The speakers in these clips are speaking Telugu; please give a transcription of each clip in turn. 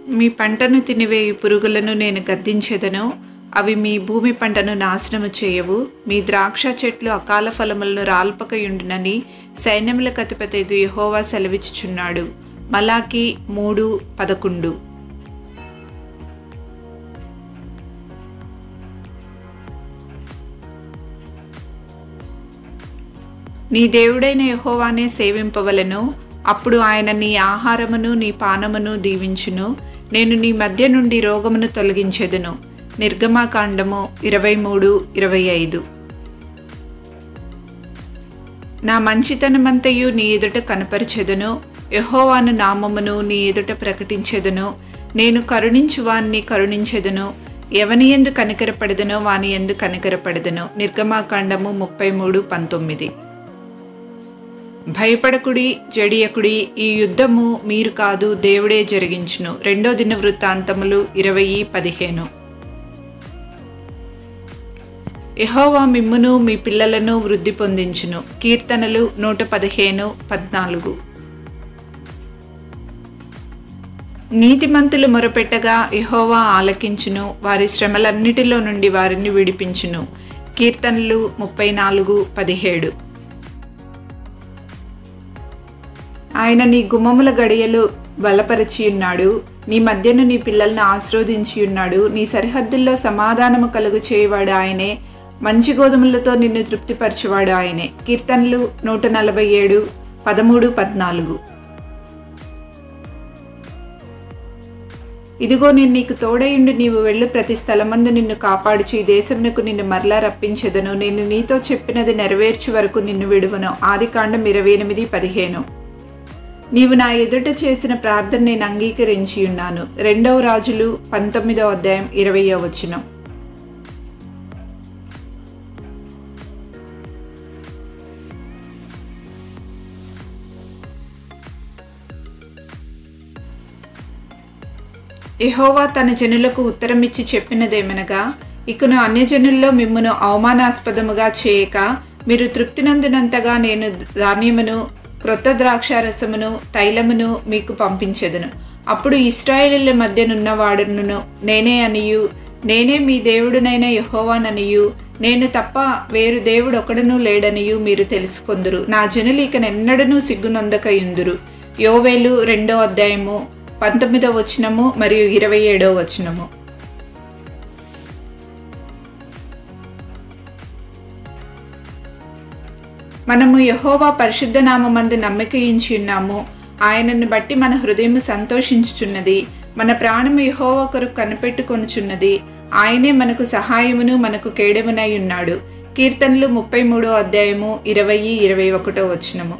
మీ పంటను తినివేయు పురుగులను నేను గద్దించెదను అవి మీ భూమి పంటను నాశనము చేయవు మీ ద్రాక్ష చెట్లు అకాల ఫలములను రాల్పకయుండునని సైన్యములకు అధిపతి యెహోవా సెలవిచ్చుచున్నాడు మలాకి మూడు పదకొండు నీ దేవుడైన యెహోవానే సేవింపవలెను అప్పుడు ఆయన నీ ఆహారమును నీ పానమును దీవించును నేను నీ మధ్య నుండి రోగమును తొలగించెదను నిర్గమాకాండము ఇరవై మూడు ఇరవై ఐదు నా మంచితనమంతయు నీ ఎదుట కనపరచెదను యెహోవాను నామమును నీ ఎదుట ప్రకటించెదను నేను కరుణించు వాణ్ణి కరుణించెదను ఎవని ఎందు కనికరపడదనో వాని ఎందు కనికరపడదను నిర్గమాకాండము ముప్పై మూడు పంతొమ్మిది భయపడకుడి జడియకుడి ఈ యుద్ధము మీరు కాదు దేవుడే జరిగించును రెండో దిన వృత్తాంతములు ఇరవై పదిహేను యహోవా మిమ్మును మీ పిల్లలను వృద్ధి పొందించును కీర్తనలు నూట పదిహేను పద్నాలుగు నీతిమంతులు మొరపెట్టగా యహోవా ఆలకించును వారి శ్రమలన్నిటిలో నుండి వారిని విడిపించును కీర్తనలు ముప్పై నాలుగు పదిహేడు ఆయన నీ గుమ్మముల గడియలు బలపరిచి ఉన్నాడు నీ మధ్యను నీ పిల్లలను ఆశీర్వదించి ఉన్నాడు నీ సరిహద్దుల్లో సమాధానము కలుగు చేయవాడు ఆయనే మంచి గోధుమలతో నిన్ను తృప్తిపరచువాడు ఆయనే కీర్తనలు నూట నలభై ఏడు పదమూడు పద్నాలుగు ఇదిగో నేను నీకు తోడయుండి నీవు వెళ్ళు ప్రతి స్థలమందు నిన్ను కాపాడుచు ఈ దేశమునకు నిన్ను మరలా రప్పించెదను నేను నీతో చెప్పినది నెరవేర్చు వరకు నిన్ను విడువను ఆది కాండం ఇరవై ఎనిమిది పదిహేను నీవు నా ఎదుట చేసిన ప్రార్థన నేను అంగీకరించి ఉన్నాను రెండవ రాజులు పంతొమ్మిదవ అధ్యాయం ఇరవయో వచనం యెహోవా తన జనులకు ఉత్తరమిచ్చి చెప్పినదేమనగా ఇకను అన్యజనుల్లో మిమ్మును అవమానాస్పదముగా చేయక మీరు తృప్తినందునంతగా నేను ధాన్యమును క్రొత్త ద్రాక్షారసమును తైలమును మీకు పంపించెదను అప్పుడు ఇస్రాయేలీల మధ్యనున్న వాడును నేనే అనియు నేనే మీ దేవుడునైన యహోవాననియు నేను తప్ప వేరు దేవుడు ఒకడునూ లేడనియు మీరు తెలుసుకొందురు నా జనులు ఇక ఎన్నడనూ సిగ్గునొందకయుందురు యోవేలు రెండో అధ్యాయము పంతొమ్మిదో వచనము మరియు ఇరవై ఏడో వచనము మనము యహోవా పరిశుద్ధ నామందు నమ్మకయించి ఉన్నాము ఆయనను బట్టి మన హృదయం సంతోషించుచున్నది మన ప్రాణము యహోవా కొరకు కనిపెట్టుకొనుచున్నది ఆయనే మనకు సహాయమును మనకు కేడమునై ఉన్నాడు కీర్తనలు ముప్పై మూడో అధ్యాయము ఇరవై ఇరవై ఒకటో వచనము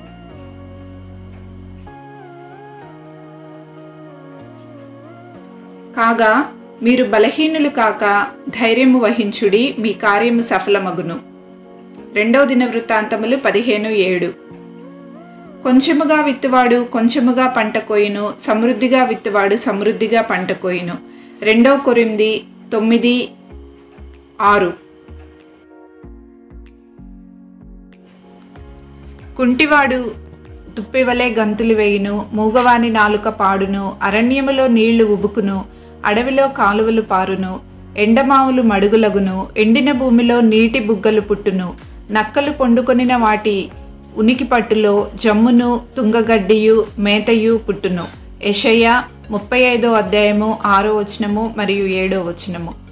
కాగా మీరు బలహీనులు కాక ధైర్యము వహించుడి మీ కార్యము సఫలమగును రెండవ దిన వృత్తాంతములు పదిహేను ఏడు కొంచెముగా విత్తువాడు కొంచెముగా పంట కోయును సమృద్ధిగా విత్తువాడు సమృద్ధిగా పంట కోయును రెండవ కొరింది తొమ్మిది ఆరు కుంటివాడు తుప్పివలే గంతులు వేయును మూగవాని నాలుక పాడును అరణ్యములో నీళ్లు ఉబుకును అడవిలో కాలువలు పారును ఎండమావులు మడుగులగును ఎండిన భూమిలో నీటి బుగ్గలు పుట్టును నక్కలు పొండుకొనిన వాటి ఉనికి పట్టులో జమ్మును తుంగగడ్డియు మేతయు పుట్టును యషయ్య ముప్పై ఐదో అధ్యాయము ఆరో వచనము మరియు ఏడో వచనము